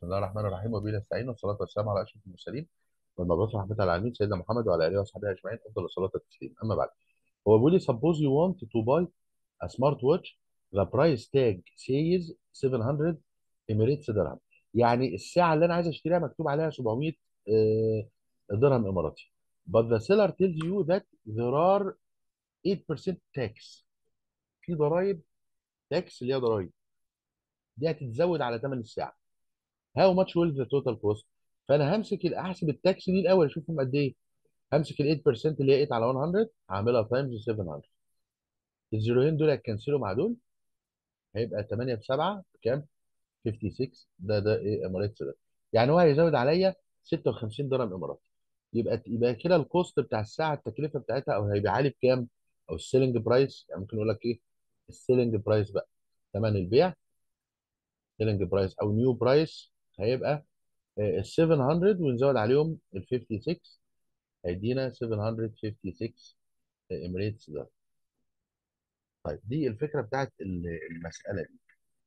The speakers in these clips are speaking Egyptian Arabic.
الله الرحمن الرحيم وبه نستعين والصلاه والسلام على اشرف المرسلين والمبعوث رحمه العالمين سيدنا محمد وعلى اله وصحبه اجمعين افضل الصلاه والتسليم اما بعد هو بيقول لي suppose you want to buy a smart watch the price tag says 700 Emirates درهم يعني الساعه اللي انا عايز اشتريها مكتوب عليها 700 آه، درهم اماراتي but the seller tells you that there are 8% tax في ضرائب تاكس اللي هي ضرائب دي هتتزود على ثمن الساعه how much will the total cost فانا همسك ال- احسب التاكس دي الاول اشوفهم قد ايه همسك ال 8% اللي هي 8 على 100 هعملها تايمز 700 الزيروين دول هتكنسلوا مع دول هيبقى 8 في 7 بكام 56 ده ده ايه اماراتي ده يعني هو هيزود عليا 56 درهم اماراتي يبقى يبقى كده الكوست بتاع الساعه التكلفه بتاعتها او هيبيعها لي بكام او السيلينج برايس يعني ممكن يقول لك ايه السيلينج برايس بقى ثمن البيع سيلينج برايس او نيو برايس هيبقى ال 700 ونزود عليهم ال 56 هيدينا 756 اميريتس ده طيب دي الفكره بتاعت ال- المساله دي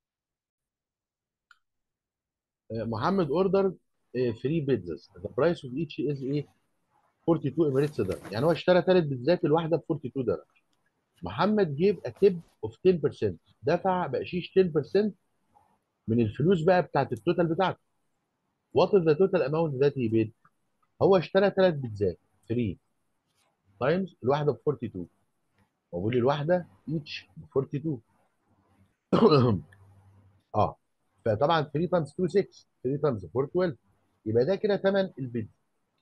آه، محمد اوردر 3 بيتزاز ذا برايس اوف ايتش از ايه 42 اميريتس ده يعني هو اشترى ثلاث بيتزات الواحده ب 42 درهم محمد جيب اتيب اوف 10% دفع بقشيش 10% من الفلوس بقى بتاعت التوتال بتاعته وات از ذا توتال اماونت ذات هي بيد هو اشترى ثلاث بيتزات 3 تايمز الواحده ب 42 وبقول لي الواحده ايتش ب 42 اه فطبعا 3 تايمز 2 6 3 تايمز 4 12 يبقى ده كده ثمن البيتزا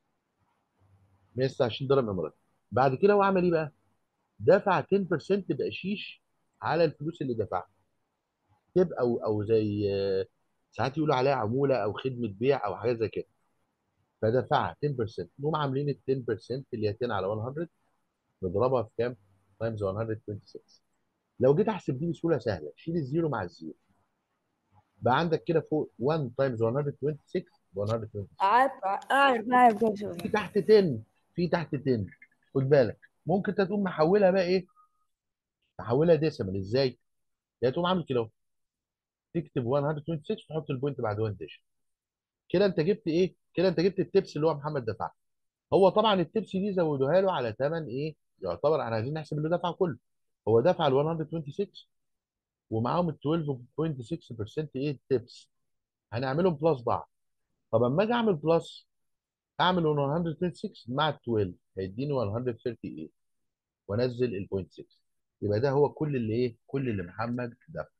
126 درهم اماراتي بعد كده هو عمل ايه بقى؟ دفع 10% بقشيش على الفلوس اللي دفعها تبقى او او زي آه، ساعات يقولوا عليها عموله او خدمه بيع او حاجات زي كده فدفعها 10% نقوم عاملين ال 10% اللي هي 10 على 100 نضربها في كام؟ تايمز 126 لو جيت احسب دي بسهوله سهله شيل الزيرو مع الزيرو بقى عندك كده فوق 1 تايمز 126 ب 126 عارف عارف عارف كم في شوية تحت 10 في تحت 10 خد بالك ممكن انت تقوم محولها بقى ايه تحولها ديسيمال ازاي يعني تقوم عامل كده اهو تكتب 126 وتحط البوينت بعد 1 ديش كده انت جبت ايه كده انت جبت التبس اللي هو محمد دفعها هو طبعا التبس دي زودوها له على ثمن ايه يعتبر احنا عايزين نحسب اللي دفع كله هو دفع ال 126 ومعاهم ال 12.6% ايه تبس هنعملهم بلس بعض طب اما اجي اعمل بلس اعمل 126 مع ال 12 هيديني 138 وانزل ال 0.6 يبقى ده هو كل اللي ايه كل اللي محمد دفع